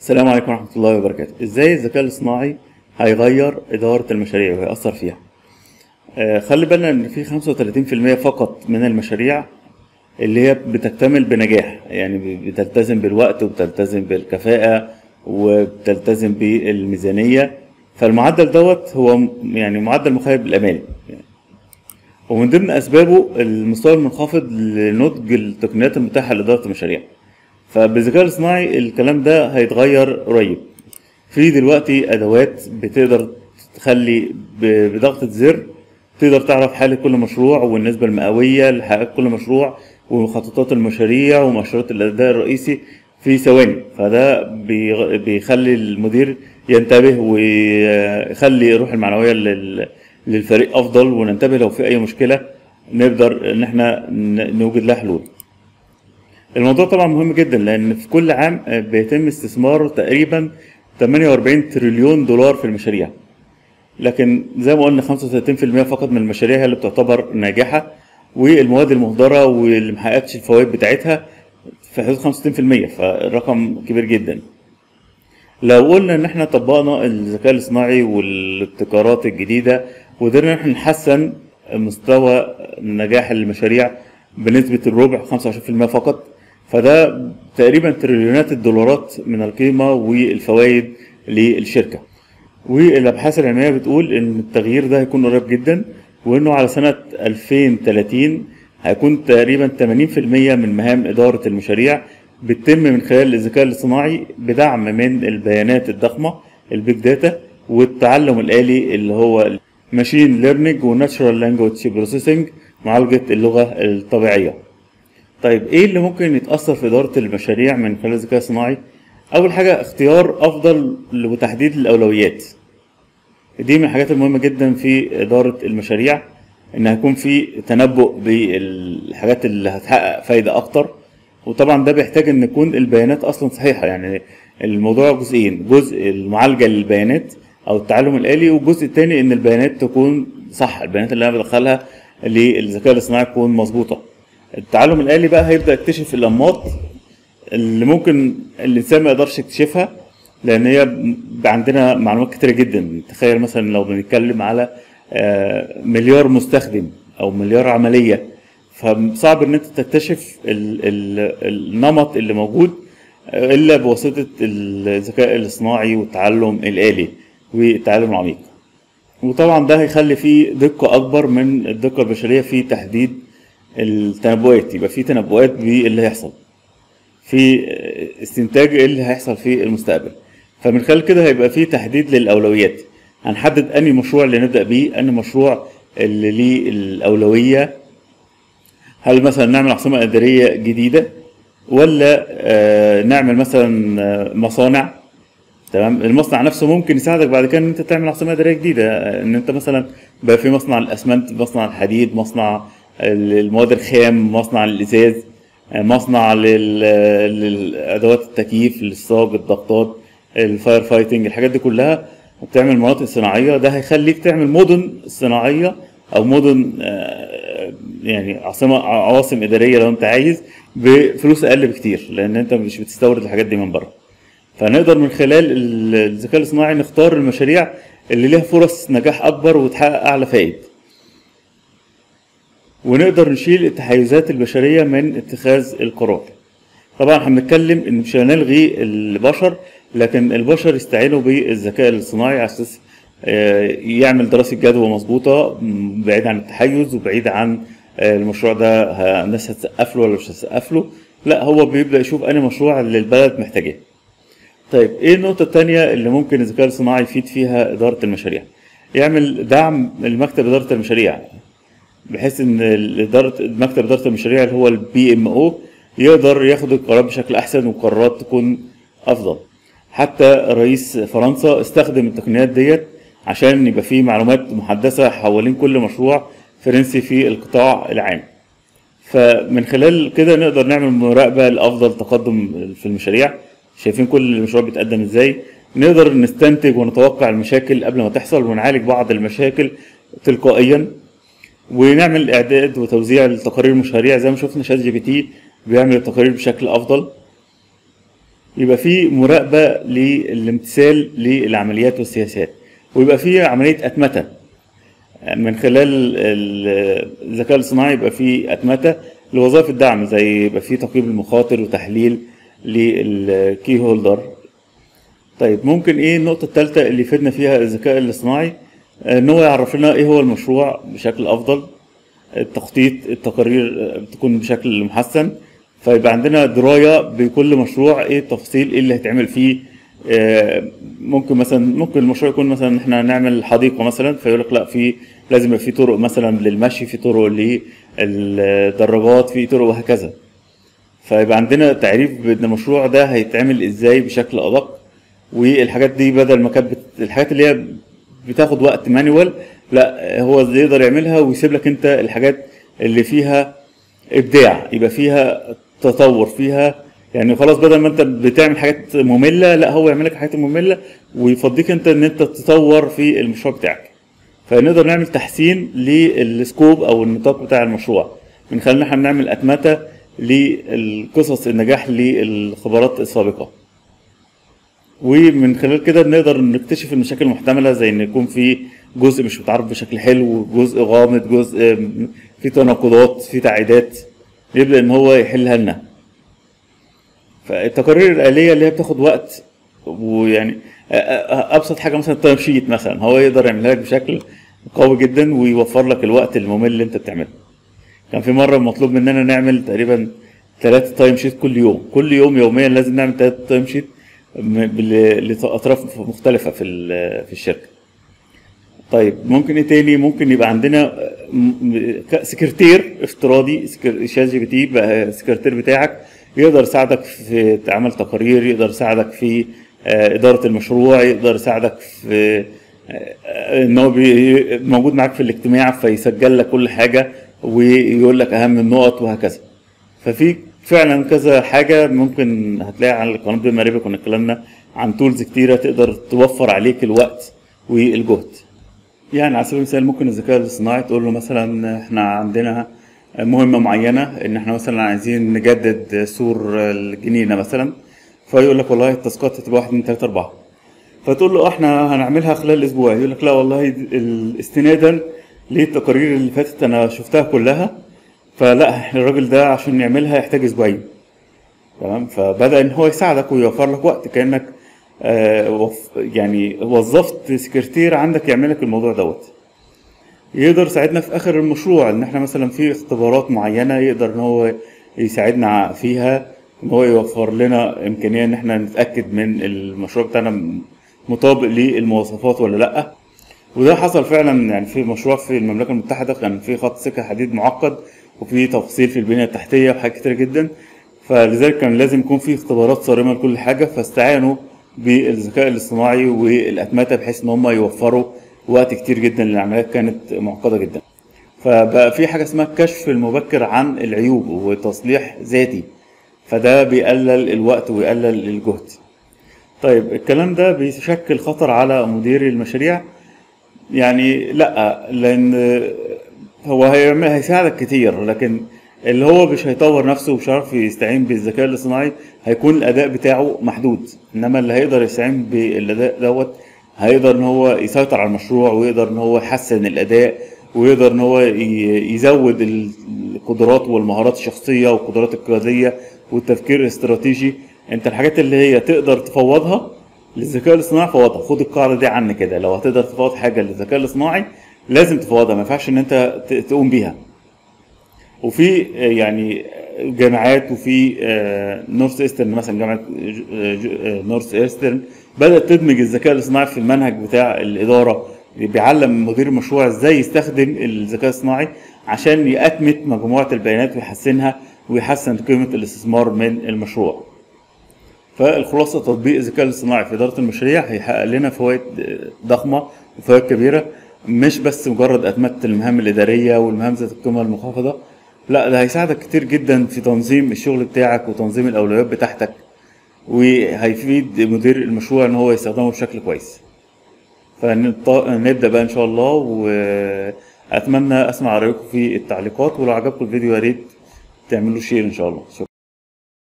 السلام عليكم ورحمة الله وبركاته ازاي الذكاء الاصطناعي هيغير إدارة المشاريع وهيأثر فيها آه خلي بالنا ان في 35% فقط من المشاريع اللي هي بتكتمل بنجاح يعني بتلتزم بالوقت وبتلتزم بالكفاءة وبتلتزم بالميزانية فالمعدل دوت هو م- يعني معدل مخيب بالأمان يعني ومن ضمن أسبابه المستوى المنخفض لنضج التقنيات المتاحة لإدارة المشاريع فبالذكاء الاصطناعي الكلام ده هيتغير قريب في دلوقتي ادوات بتقدر تخلي ب- بضغطة زر تقدر تعرف حالة كل مشروع والنسبة المئوية لحقق كل مشروع ومخططات المشاريع ومؤشرات الأداء الرئيسي في ثواني فده بيغ- بيخلي المدير ينتبه ويخلي الروح المعنوية لل- للفريق أفضل وننتبه لو في أي مشكلة نقدر إن احنا ن- نوجد لها حلول. الموضوع طبعا مهم جدا لان في كل عام آه، بيتم استثمار تقريبا 48 تريليون دولار في المشاريع لكن زي ما قلنا 35% فقط من المشاريع هي اللي بتعتبر ناجحه والمواد المهدره واللي محققتش الفوائد بتاعتها في حدود 65% فالرقم كبير جدا لو قلنا ان احنا طبقنا الذكاء الاصطناعي والابتكارات الجديده وقدرنا ان احنا نحسن مستوى نجاح المشاريع بنسبه الربع 25% فقط فده تقريبا تريليونات الدولارات من القيمه والفوائد للشركه والابحاث العلميه بتقول ان التغيير ده هيكون قريب جدا وانه على سنه 2030 هيكون تقريبا 80% من مهام اداره المشاريع بتتم من خلال الذكاء الاصطناعي بدعم من البيانات الضخمه البيج داتا والتعلم الالي اللي هو ماشين ليرنينج وناتشورال لانجويج بروسيسنج معالجه اللغه الطبيعيه طيب ايه اللي ممكن يتاثر في اداره المشاريع من خلال الذكاء الصناعي اول حاجه اختيار افضل وتحديد الاولويات دي من الحاجات المهمه جدا في اداره المشاريع ان هيكون في تنبؤ بالحاجات اللي هتحقق فايده اكتر وطبعا ده بيحتاج ان يكون البيانات اصلا صحيحه يعني الموضوع جزئين جزء المعالجه للبيانات او التعلم الالي والجزء الثاني ان البيانات تكون صح البيانات اللي انا بدخلها للذكاء الاصطناعي تكون مظبوطه التعلم الالي بقى هيبدا يكتشف الانماط اللي ممكن الانسان ما يقدرش يكتشفها لان هي ب- عندنا معلومات كتيره جدا تخيل مثلا لو بنتكلم على آه، مليار مستخدم او مليار عمليه فصعب ان انت تكتشف ال- ال- النمط اللي موجود آه، الا بواسطه الذكاء الاصطناعي والتعلم الالي والتعلم العميق وطبعا ده هيخلي فيه دقة أكبر من الدقة البشرية في تحديد التنبؤات يبقى في تنبؤات باللي هيحصل في استنتاج ايه اللي هيحصل في المستقبل فمن خلال كده هيبقى في تحديد للأولويات هنحدد أنهي مشروع اللي نبدأ بيه أنهي مشروع اللي ليه الأولوية هل مثلا نعمل عاصمة إدارية جديدة ولا آه، نعمل مثلا آه، مصانع تمام المصنع نفسه ممكن يساعدك بعد كده ان انت تعمل عاصمه اداريه جديده آه، ان انت مثلا بقى في مصنع الاسمنت مصنع الحديد مصنع ال- المواد الخام مصنع الازاز آه، مصنع لل- للادوات التكييف للصاج الضغطات الفاير فايتنج الحاجات دي كلها بتعمل مناطق صناعيه ده هيخليك تعمل مدن صناعيه او مدن آه، يعني عاصمه عواصم اداريه لو انت عايز بفلوس اقل بكتير لان انت مش بتستورد الحاجات دي من بره فنقدر من خلال ال- الذكاء الاصطناعي نختار المشاريع اللي لها فرص نجاح اكبر وتحقق اعلى فائد ونقدر نشيل التحيزات البشريه من اتخاذ القرار طبعا احنا بنتكلم ان مش هنلغي البشر لكن البشر يستعينوا بالذكاء الاصطناعي على اساس آه، يعمل دراسه جدوى مظبوطه م، بعيد عن التحيز وبعيد عن آه، المشروع ده ه- الناس هتسقف له ولا مش هتسقف له لا هو بيبدا يشوف انهي مشروع اللي البلد محتاجاه طيب ايه النقطة التانية اللي ممكن الذكاء الاصطناعي يفيد فيها إدارة المشاريع؟ يعمل دعم لمكتب إدارة المشاريع بحيث ان إدارة مكتب إدارة المشاريع اللي هو البي ام او يقدر ياخد القرارات بشكل أحسن وقرارات تكون أفضل. حتى رئيس فرنسا استخدم التقنيات ديت عشان يبقى فيه معلومات محدثة حوالين كل مشروع فرنسي في القطاع العام. فمن خلال كده نقدر نعمل مراقبة لأفضل تقدم في المشاريع شايفين كل المشروع بيتقدم ازاي نقدر نستنتج ونتوقع المشاكل قبل ما تحصل ونعالج بعض المشاكل تلقائيا ونعمل اعداد وتوزيع لتقارير المشاريع زي ما شفنا شات جي بي تي بيعمل التقارير بشكل افضل يبقى في مراقبه للامتثال للعمليات والسياسات ويبقى في عمليه اتمته من خلال ال- الذكاء الاصطناعي يبقى في اتمته لوظائف الدعم زي يبقى في تقييم المخاطر وتحليل للكي هولدر طيب ممكن ايه النقطة الثالثة اللي يفيدنا فيها الذكاء الاصطناعي آه، ان هو يعرف لنا ايه هو المشروع بشكل افضل التخطيط التقارير آه، بتكون بشكل محسن فيبقى عندنا دراية بكل مشروع ايه التفاصيل ايه اللي هيتعمل فيه آه، ممكن مثلا ممكن المشروع يكون مثلا احنا نعمل حديقة مثلا فيقول لك لا في لازم يبقى في طرق مثلا للمشي في طرق للدراجات في طرق وهكذا فيبقى عندنا تعريف بان المشروع ده هيتعمل ازاي بشكل ادق والحاجات دي بدل ما كانت بت... الحاجات اللي هي بتاخد وقت مانوال لا هو يقدر يعملها ويسيب لك انت الحاجات اللي فيها ابداع يبقى فيها تطور فيها يعني خلاص بدل ما انت بتعمل حاجات ممله لا هو يعمل لك حاجات ممله ويفضيك انت ان انت تطور في المشروع بتاعك فنقدر نعمل تحسين للسكوب او النطاق بتاع المشروع من خلال ان احنا نعمل اتمته للقصص النجاح للخبرات السابقه ومن خلال كده بنقدر نكتشف المشاكل المحتمله زي ان يكون في جزء مش متعرف بشكل حلو جزء غامض جزء في تناقضات في تعقيدات يبدا ان هو يحلها لنا فالتقارير الآلية اللي هي بتاخد وقت ويعني أ- أ- أبسط حاجة مثلا التايم شيت مثلا هو يقدر يعملها لك بشكل قوي جدا ويوفر لك الوقت الممل اللي أنت بتعمله. كان في مرة مطلوب مننا نعمل تقريبا ثلاثة تايم شيت كل يوم، كل يوم يوميا لازم نعمل ثلاثة تايم شيت م- بال- لأطراف مختلفة في ال- في الشركة. طيب ممكن ايه تاني ممكن يبقى عندنا م- م- ك- سكرتير افتراضي سكر- شات جي بي تي بقى السكرتير بتاعك يقدر يساعدك في عمل تقارير يقدر يساعدك في آه، إدارة المشروع يقدر يساعدك في آه، آه، ان هو بي- موجود معاك في الاجتماع فيسجل لك كل حاجة ويقول لك أهم النقط وهكذا ففي فعلا كذا حاجة ممكن هتلاقي على القناة بما ربح كنا اتكلمنا عن تولز كتيرة تقدر توفر عليك الوقت والجهد يعني على سبيل المثال ممكن الذكاء الاصطناعي تقول له مثلا احنا عندنا مهمة معينة ان احنا مثلا عايزين نجدد سور الجنينة مثلا فيقول لك والله التاسكات هتبقى واحد من ثلاثة أربعة فتقول له اه احنا هنعملها خلال اسبوع يقول لك لا والله ال- استنادا للتقارير اللي فاتت انا شفتها كلها فلا احنا الراجل ده عشان يعملها يحتاج اسبوعين تمام فبدا ان هو يساعدك ويوفر لك وقت كانك آه وف يعني وظفت سكرتير عندك يعمل لك الموضوع دوت يقدر يساعدنا في اخر المشروع ان احنا مثلا في اختبارات معينه يقدر ان هو يساعدنا فيها ان هو يوفر لنا امكانيه ان احنا نتاكد من المشروع بتاعنا مطابق للمواصفات ولا لا وده حصل فعلا يعني في مشروع في المملكه المتحده كان في خط سكه حديد معقد وفي تفاصيل في البنيه التحتيه وحاجات كتير جدا فلذلك كان لازم يكون في اختبارات صارمه لكل حاجه فاستعانوا بالذكاء الاصطناعي والاتمته بحيث ان هم يوفروا وقت كتير جدا للعمليات كانت معقده جدا فبقى في حاجه اسمها الكشف المبكر عن العيوب وتصليح ذاتي فده بيقلل الوقت ويقلل الجهد طيب الكلام ده بيشكل خطر على مدير المشاريع يعني لا لان هو هيعمل هيساعدك كتير لكن اللي هو مش هيطور نفسه ومش هيعرف يستعين بالذكاء الاصطناعي هيكون الاداء بتاعه محدود انما اللي هيقدر يستعين بالاداء دوت هيقدر ان هو يسيطر على المشروع ويقدر ان هو يحسن الاداء ويقدر ان هو ي- يزود القدرات والمهارات الشخصيه والقدرات القياديه والتفكير الاستراتيجي انت الحاجات اللي هي تقدر تفوضها للذكاء الاصطناعي فوضها خد القاعده دي عني كده لو هتقدر تفوض حاجه للذكاء الاصطناعي لازم تفوضها ما ينفعش ان انت ت- تقوم بيها وفي آه، يعني جامعات وفي آه، نورث ايسترن مثلا جامعه آه، ج- آه، نورث ايسترن بدات تدمج الذكاء الاصطناعي في المنهج بتاع الاداره بيعلم مدير المشروع ازاي يستخدم الذكاء الصناعي عشان يأتمت مجموعه البيانات ويحسنها ويحسن قيمه الاستثمار من المشروع. فالخلاصه تطبيق الذكاء الاصطناعي في اداره المشاريع هيحقق لنا فوائد ضخمه وفوائد كبيره مش بس مجرد اتمته المهام الاداريه والمهام ذات القيمه المنخفضه لا ده هيساعدك كتير جدا في تنظيم الشغل بتاعك وتنظيم الاولويات بتاعتك وهيفيد مدير المشروع ان هو يستخدمه بشكل كويس فنبدا بقى ان شاء الله واتمنى اسمع رايكم في التعليقات ولو عجبكم الفيديو يا ريت تعملوا شير ان شاء الله شكرا